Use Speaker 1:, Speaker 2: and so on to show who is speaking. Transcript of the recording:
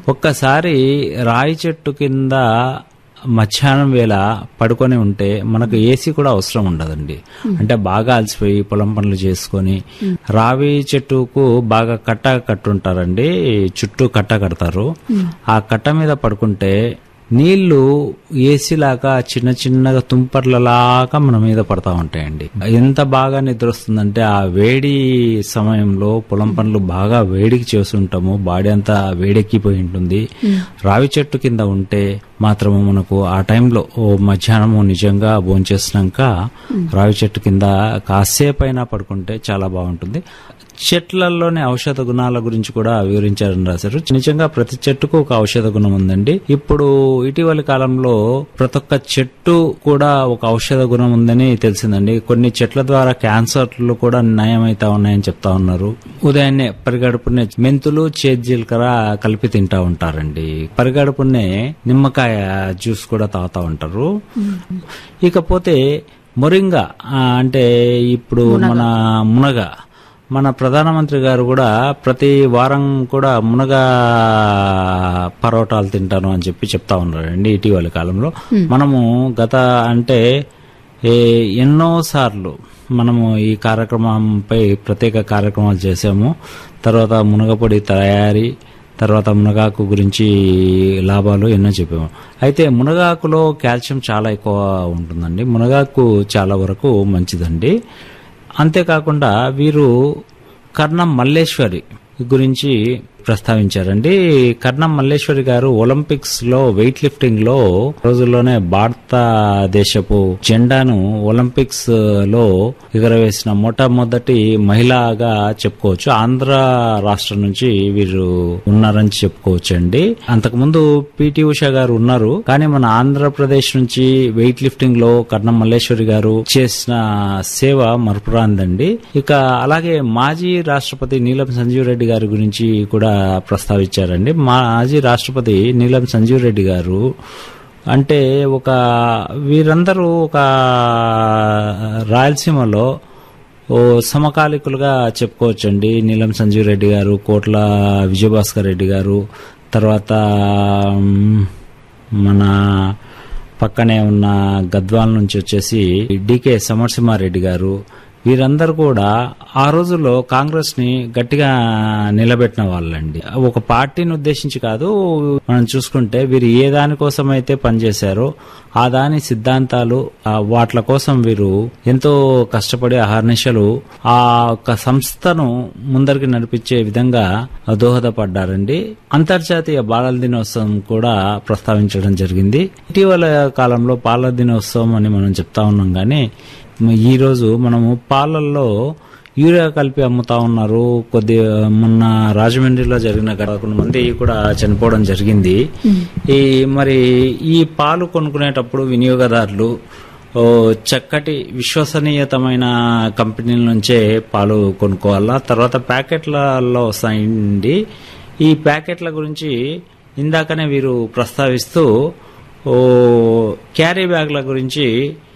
Speaker 1: ఒక్కసారి రాయి చెట్టు కింద మధ్యాహ్నం వేళ పడుకొని ఉంటే మనకు ఏసీ కూడా అవసరం ఉండదండి అంటే బాగా అలసిపోయి పొలం పనులు చేసుకొని రావి చెట్టుకు బాగా కట్ట కట్టుంటారండి చుట్టూ కట్ట కడతారు ఆ కట్ట మీద పడుకుంటే నీళ్లు ఏసీ లాగా చిన్న చిన్నగా తుంపర్లలాగా మన మీద పడతా ఉంటాయండి ఎంత బాగా నిద్ర వస్తుందంటే ఆ వేడి సమయంలో పొలం పనులు బాగా వేడికి చేస్తుంటాము బాడీ అంతా వేడెక్కిపోయి ఉంటుంది రావి చెట్టు కింద ఉంటే మాత్రము మనకు ఆ టైంలో ఓ మధ్యాహ్నము నిజంగా భోంచేసినాక రావి చెట్టు కింద కాసేపైనా పడుకుంటే చాలా బాగుంటుంది చెట్లలోని ఔషధ గుణాల గురించి కూడా వివరించారని రాశారు నిజంగా ప్రతి చెట్టుకు ఒక ఔషధ గుణం ఉందండి ఇప్పుడు ఇటీవలి కాలంలో ప్రతి ఒక్క చెట్టు కూడా ఒక ఔషధ గుణం ఉందని తెలిసిందండి కొన్ని చెట్ల ద్వారా క్యాన్సర్లు కూడా నయమైతా ఉన్నాయని చెప్తా ఉన్నారు ఉదయాన్నే పరిగడుపునే మెంతులు చేతి జీలకర్ర కలిపి తింటా ఉంటారండి పరిగడుపునే నిమ్మకాయ జ్యూస్ కూడా తాగుతా ఉంటారు ఇకపోతే మొరింగా ఆ, అంటే ఇప్పుడు మన మునగ మన ప్రధానమంత్రి గారు కూడా ప్రతి వారం కూడా మునగ పరోటాలు తింటాను అని చెప్పి చెప్తా ఉన్నారండి ఇటీవలి కాలంలో మనము గత అంటే ఏ ఎన్నో సార్లు మనము ఈ కార్యక్రమంపై ప్రత్యేక కార్యక్రమాలు చేసాము తర్వాత మునగపొడి తయారీ తర్వాత మునగాకు గురించి లాభాలు ఎన్నో చెప్పాము అయితే మునగాకులో కాల్షియం చాలా ఎక్కువ ఉంటుందండి మునగాకు చాలా వరకు మంచిదండి అంతేకాకుండా వీరు కర్ణం మల్లేశ్వరి గురించి ప్రస్తావించారండి కర్ణం మల్లేశ్వరి గారు ఒలింపిక్స్ లో వెయిట్ లిఫ్టింగ్ లో రోజుల్లోనే భారతదేశపు జెండాను ఒలింపిక్స్ లో ఎగరవేసిన మొట్టమొదటి మహిళగా చెప్పుకోవచ్చు ఆంధ్ర రాష్ట్రం నుంచి వీరు ఉన్నారని చెప్పుకోవచ్చు అండి అంతకుముందు పిటి ఉష గారు ఉన్నారు కానీ మన ఆంధ్రప్రదేశ్ నుంచి వెయిట్ లిఫ్టింగ్ లో కర్ణం మల్లేశ్వరి గారు చేసిన సేవ మరపురాందండి ఇక అలాగే మాజీ రాష్ట్రపతి నీలం సంజీవ్ రెడ్డి గారి గురించి కూడా ప్రస్తావించారండి మాజీ రాష్ట్రపతి నీలం సంజీవ్ రెడ్డి గారు అంటే ఒక వీరందరూ ఒక రాయలసీమలో ఓ సమకాలికులుగా చెప్పుకోవచ్చండి నీలం సంజీవ్ రెడ్డి గారు కోట్ల విజయభాస్కర్ రెడ్డి గారు తర్వాత మ్, మన పక్కనే ఉన్న గద్వాల నుంచి వచ్చేసి డికే సమరసింహారెడ్డి గారు వీరందరూ కూడా ఆ రోజుల్లో కాంగ్రెస్ ని గట్టిగా నిలబెట్టిన వాళ్ళండి ఒక పార్టీని ఉద్దేశించి కాదు మనం చూసుకుంటే వీరు ఏ దానికోసం అయితే పనిచేశారో ఆ దాని సిద్ధాంతాలు ఆ వాట్ల కోసం వీరు ఎంతో కష్టపడి అహర్నిశలు ఆ ఒక సంస్థను ముందరికి నడిపించే విధంగా దోహదపడ్డారండి అంతర్జాతీయ బాలల దినోత్సవం కూడా ప్రస్తావించడం జరిగింది ఇటీవల కాలంలో బాలల దినోత్సవం అని మనం చెప్తా ఉన్నాం కానీ ఈ రోజు మనము పాలల్లో యూరియా కలిపి అమ్ముతా ఉన్నారు కొద్ది మొన్న రాజమండ్రిలో జరిగిన ఘటన కొంతమంది కూడా చనిపోవడం జరిగింది ఈ మరి ఈ పాలు కొనుక్కునేటప్పుడు వినియోగదారులు ఓ చక్కటి విశ్వసనీయతమైన కంపెనీల నుంచే పాలు కొనుక్కోవాలా తర్వాత ప్యాకెట్లలో వస్తాయండి ఈ ప్యాకెట్ల గురించి ఇందాకనే వీరు ప్రస్తావిస్తూ ఓ క్యారీ బ్యాగ్ల గురించి